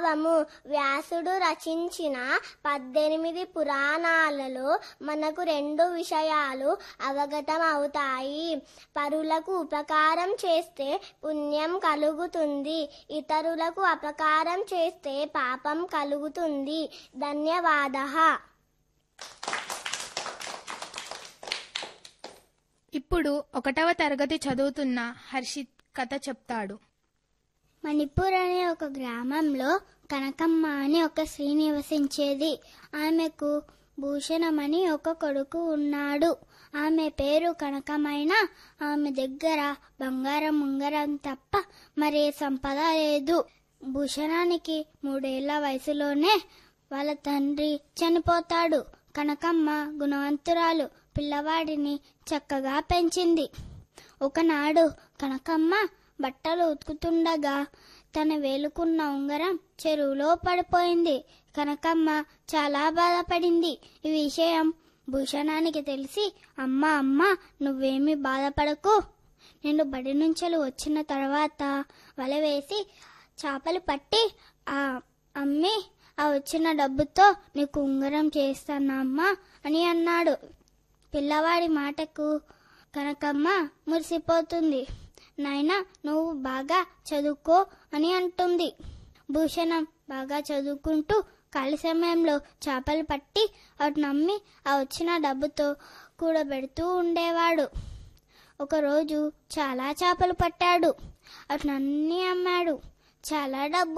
వాస్తవము వ్యాసుడు రచించిన పద్దెనిమిది పురాణాలలో మనకు రెండు విషయాలు అవగతం అవుతాయి పరులకు ఉపకారం చేస్తే పుణ్యం కలుగుతుంది ఇతరులకు అపకారం చేస్తే పాపం కలుగుతుంది ధన్యవాద ఇప్పుడు ఒకటవ తరగతి చదువుతున్న హర్షిత్ కథ చెప్తాడు మణిపూర్ అనే ఒక గ్రామంలో కనకమ్మ అని ఒక స్త్రీ నివసించేది ఆమెకు భూషణమని ఒక కొడుకు ఉన్నాడు ఆమె పేరు కనకమైన ఆమె దగ్గర బంగారం ఉంగరం తప్ప మరే సంపద లేదు భూషణానికి మూడేళ్ల వయసులోనే వాళ్ళ తండ్రి చనిపోతాడు కనకమ్మ గుణవంతురాలు పిల్లవాడిని చక్కగా పెంచింది ఒకనాడు కనకమ్మ బట్టలు ఉతుకుతుండగా తన వేలుకున్న ఉంగరం చెరువులో పడిపోయింది కనకమ్మ చాలా బాధపడింది ఈ విషయం భూషణానికి తెలిసి అమ్మ అమ్మ నువ్వేమీ బాధపడకు నేను బడి నుంచి వచ్చిన తర్వాత వల వేసి చేపలు పట్టి ఆ అమ్మి ఆ వచ్చిన డబ్బుతో నీకు ఉంగరం చేస్తానమ్మా అని అన్నాడు పిల్లవాడి మాటకు కనకమ్మ మురిసిపోతుంది నాయనా నువ్వు బాగా చదువుకో అని అంటుంది భూషణం బాగా చదువుకుంటూ ఖాళీ సమయంలో చేపలు పట్టి వాటిని నమ్మి ఆ వచ్చిన డబ్బుతో కూడబెడుతూ ఉండేవాడు ఒకరోజు చాలా చేపలు పట్టాడు వాటిని అన్నీ అమ్మాడు చాలా డబ్బు